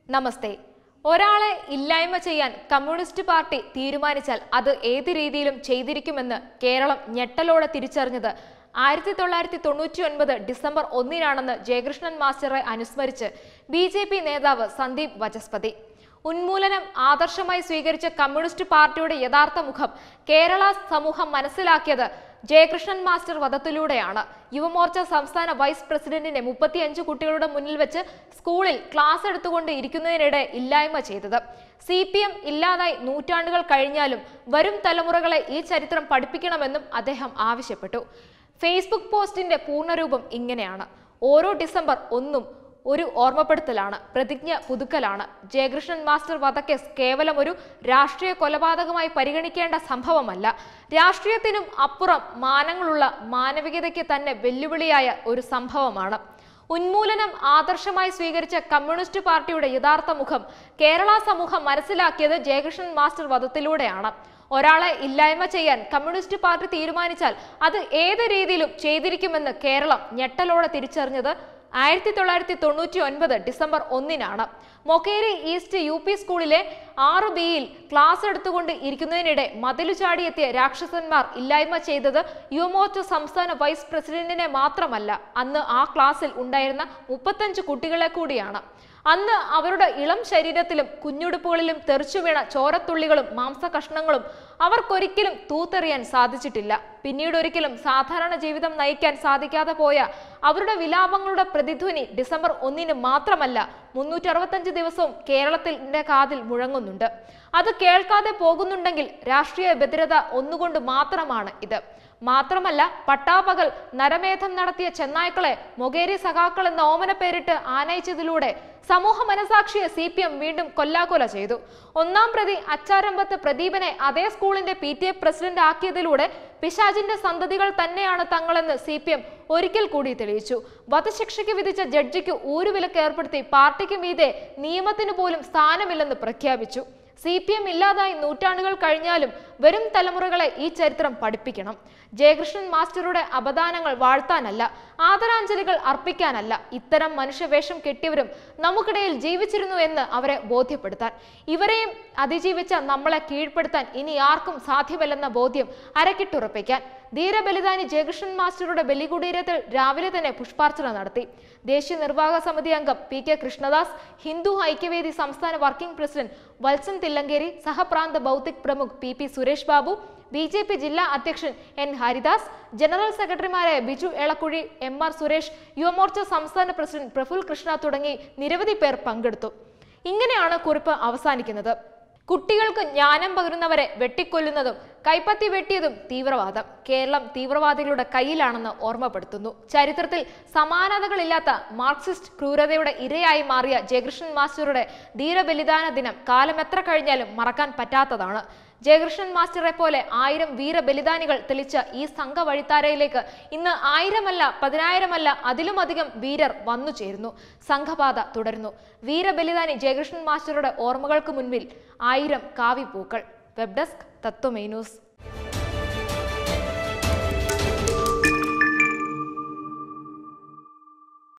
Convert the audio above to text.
നമസ്തേ ഒരാളെ ഇല്ലായ്മ ചെയ്യാൻ കമ്മ്യൂണിസ്റ്റ് പാർട്ടി തീരുമാനിച്ചാൽ അത് ഏത് രീതിയിലും ചെയ്തിരിക്കുമെന്ന് കേരളം ഞെട്ടലോടെ തിരിച്ചറിഞ്ഞത് ആയിരത്തി തൊള്ളായിരത്തി തൊണ്ണൂറ്റി ഒൻപത് ഡിസംബർ ഒന്നിനാണെന്ന് ജയകൃഷ്ണൻ മാസ്റ്ററെ അനുസ്മരിച്ച് ബി ജെ പി നേതാവ് സന്ദീപ് വചസ്പതി ഉന്മൂലനം ആദർശമായി സ്വീകരിച്ച കമ്മ്യൂണിസ്റ്റ് പാർട്ടിയുടെ യഥാർത്ഥ മുഖം കേരള സമൂഹം മനസ്സിലാക്കിയത് ജയകൃഷ്ണൻ മാസ്റ്റർ വധത്തിലൂടെയാണ് യുവമോർച്ച സംസ്ഥാന വൈസ് പ്രസിഡന്റിനെ മുപ്പത്തിയഞ്ച് കുട്ടികളുടെ മുന്നിൽ വെച്ച് സ്കൂളിൽ ക്ലാസ് എടുത്തുകൊണ്ട് ഇരിക്കുന്നതിനിടെ ഇല്ലായ്മ ചെയ്തത് സി പി എം ഇല്ലാതായി നൂറ്റാണ്ടുകൾ കഴിഞ്ഞാലും വരും തലമുറകളെ ഈ ചരിത്രം പഠിപ്പിക്കണമെന്നും അദ്ദേഹം ആവശ്യപ്പെട്ടു ഫേസ്ബുക്ക് പോസ്റ്റിന്റെ പൂർണ്ണരൂപം ഇങ്ങനെയാണ് ഓരോ ഡിസംബർ ഒന്നും ഒരു ഓർമ്മപ്പെടുത്തലാണ് പ്രതിജ്ഞ പുതുക്കലാണ് ജയകൃഷ്ണൻ മാസ്റ്റർ വധക്കേസ് കേവലം ഒരു രാഷ്ട്രീയ കൊലപാതകമായി പരിഗണിക്കേണ്ട സംഭവമല്ല രാഷ്ട്രീയത്തിനും അപ്പുറം മാനങ്ങളുള്ള മാനവികതയ്ക്ക് തന്നെ വെല്ലുവിളിയായ ഒരു സംഭവമാണ് ഉന്മൂലനം ആദർശമായി സ്വീകരിച്ച കമ്മ്യൂണിസ്റ്റ് പാർട്ടിയുടെ യഥാർത്ഥ മുഖം കേരള സമൂഹം മനസ്സിലാക്കിയത് ജയകൃഷ്ണൻ മാസ്റ്റർ വധത്തിലൂടെയാണ് ഒരാളെ ഇല്ലായ്മ ചെയ്യാൻ കമ്മ്യൂണിസ്റ്റ് പാർട്ടി തീരുമാനിച്ചാൽ അത് ഏത് രീതിയിലും ചെയ്തിരിക്കുമെന്ന് കേരളം ഞെട്ടലോടെ തിരിച്ചറിഞ്ഞത് ആയിരത്തി തൊള്ളായിരത്തി തൊണ്ണൂറ്റി ഒൻപത് ഡിസംബർ ഒന്നിനാണ് മൊക്കേരി ഈസ്റ്റ് യു പി സ്കൂളിലെ ആറ് ബിയിൽ ക്ലാസ് എടുത്തുകൊണ്ട് ഇരിക്കുന്നതിനിടെ മതിലു ചാടിയെത്തിയ രാക്ഷസന്മാർ ഇല്ലായ്മ ചെയ്തത് യുവമോർച്ച സംസ്ഥാന വൈസ് പ്രസിഡന്റിനെ മാത്രമല്ല അന്ന് ആ ക്ലാസ്സിൽ ഉണ്ടായിരുന്ന മുപ്പത്തഞ്ച് കുട്ടികളെ കൂടിയാണ് അന്ന് അവരുടെ ഇളം ശരീരത്തിലും കുഞ്ഞുടുപ്പുകളിലും തെറിച്ചു വീണ ചോരത്തുള്ളികളും മാംസകഷ്ണങ്ങളും അവർക്കൊരിക്കലും തൂത്തെറിയാൻ സാധിച്ചിട്ടില്ല പിന്നീട് ഒരിക്കലും സാധാരണ ജീവിതം നയിക്കാൻ സാധിക്കാതെ പോയ അവരുടെ വിലാപങ്ങളുടെ പ്രതിധ്വനി ഡിസംബർ ഒന്നിന് മാത്രമല്ല മുന്നൂറ്ററുപത്തഞ്ച് ദിവസവും കേരളത്തിന്റെ കാതിൽ മുഴങ്ങുന്നുണ്ട് അത് കേൾക്കാതെ പോകുന്നുണ്ടെങ്കിൽ രാഷ്ട്രീയ ഭദ്രത ഒന്നുകൊണ്ട് മാത്രമാണ് ഇത് മാത്രമല്ല പട്ടാപകൽ നരമേധം നടത്തിയ ചെന്നായ്ക്കളെ മൊകേരി സഖാക്കൾ എന്ന ഓമന പേരിട്ട് ആനയിച്ചതിലൂടെ സമൂഹ മനസാക്ഷിയെ സി പി എം വീണ്ടും കൊല്ലാക്കൊല ചെയ്തു ഒന്നാം പ്രതി അച്ചാരമ്പത്ത് പ്രദീപനെ അതേ സ്കൂളിന്റെ പി ടി എ പ്രസിഡന്റ് ആക്കിയതിലൂടെ പിശാചിന്റെ സന്തതികൾ തന്നെയാണ് തങ്ങളെന്ന് സി പി എം ഒരിക്കൽ കൂടി തെളിയിച്ചു വധശിക്ഷയ്ക്ക് വിധിച്ച ജഡ്ജിക്ക് ഊരുവിലക്ക് ഏർപ്പെടുത്തി പാർട്ടിക്ക് മീതെ നിയമത്തിന് പോലും സ്ഥാനമില്ലെന്ന് പ്രഖ്യാപിച്ചു സി പി എം ഇല്ലാതായി നൂറ്റാണ്ടുകൾ കഴിഞ്ഞാലും വരും തലമുറകളെ ഈ ചരിത്രം പഠിപ്പിക്കണം ജയകൃഷ്ണൻ മാസ്റ്ററുടെ അപദാനങ്ങൾ വാഴ്ത്താനല്ല ആദരാഞ്ജലികൾ അർപ്പിക്കാനല്ല ഇത്തരം മനുഷ്യവേഷം കെട്ടിയവരും നമുക്കിടയിൽ ജീവിച്ചിരുന്നു എന്ന് അവരെ ബോധ്യപ്പെടുത്താൻ ഇവരെയും അതിജീവിച്ച നമ്മളെ കീഴ്പ്പെടുത്താൻ ഇനി ആർക്കും സാധ്യമല്ലെന്ന ബോധ്യം അരക്കിട്ടുറപ്പിക്കാൻ ധീരബലിദാനി ജയകൃഷ്ണൻ മാസ്റ്ററുടെ ബലികുടീരത്തിൽ രാവിലെ തന്നെ പുഷ്പാർച്ചന നടത്തി ദേശീയ നിർവാഹക സമിതി അംഗം പി കെ കൃഷ്ണദാസ് ഹിന്ദു ഐക്യവേദി സംസ്ഥാന വർക്കിംഗ് പ്രസിഡന്റ് വത്സൻ തില്ലങ്കേരി സഹപ്രാന്ത ഭൗതിക് പ്രമുഖ് P P Suresh Babu B J P ജില്ലാ അധ്യക്ഷൻ എൻ ഹരിദാസ് ജനറൽ സെക്രട്ടറിമാരായ ബിജു എളക്കുഴി എം ആർ സുരേഷ് യുവമോർച്ച സംസ്ഥാന പ്രസിഡന്റ് പ്രഫുൽ കൃഷ്ണ തുടങ്ങി നിരവധി പേർ പങ്കെടുത്തു ഇങ്ങനെയാണ് കുറിപ്പ് അവസാനിക്കുന്നത് കുട്ടികൾക്ക് ജ്ഞാനം പകരുന്നവരെ വെട്ടിക്കൊല്ലുന്നതും കൈപ്പത്തി വെട്ടിയതും തീവ്രവാദം കേരളം തീവ്രവാദികളുടെ കയ്യിലാണെന്ന് ഓർമ്മപ്പെടുത്തുന്നു ചരിത്രത്തിൽ സമാനതകളില്ലാത്ത മാർക്സിസ്റ്റ് ക്രൂരതയുടെ ഇരയായി മാറിയ ജയകൃഷ്ണൻ മാസ്റ്ററുടെ ധീരബലിദാന ദിനം കാലമെത്ര കഴിഞ്ഞാലും മറക്കാൻ പറ്റാത്തതാണ് ജയകൃഷ്ണൻ മാസ്റ്ററെ പോലെ ആയിരം വീരബലിദാനികൾ തെളിച്ച ഈ സംഘ വഴിത്താരയിലേക്ക് ഇന്ന് ആയിരമല്ല പതിനായിരമല്ല അതിലുമധികം വീരർ വന്നു ചേരുന്നു സംഘപാത തുടരുന്നു വീരബലിദാനി ജയകൃഷ്ണൻ മാസ്റ്ററുടെ ഓർമ്മകൾക്ക് മുൻപിൽ ആയിരം കാവിപ്പൂക്കൾ വെബ് ഡെസ്ക് തത്വമേ ന്യൂസ്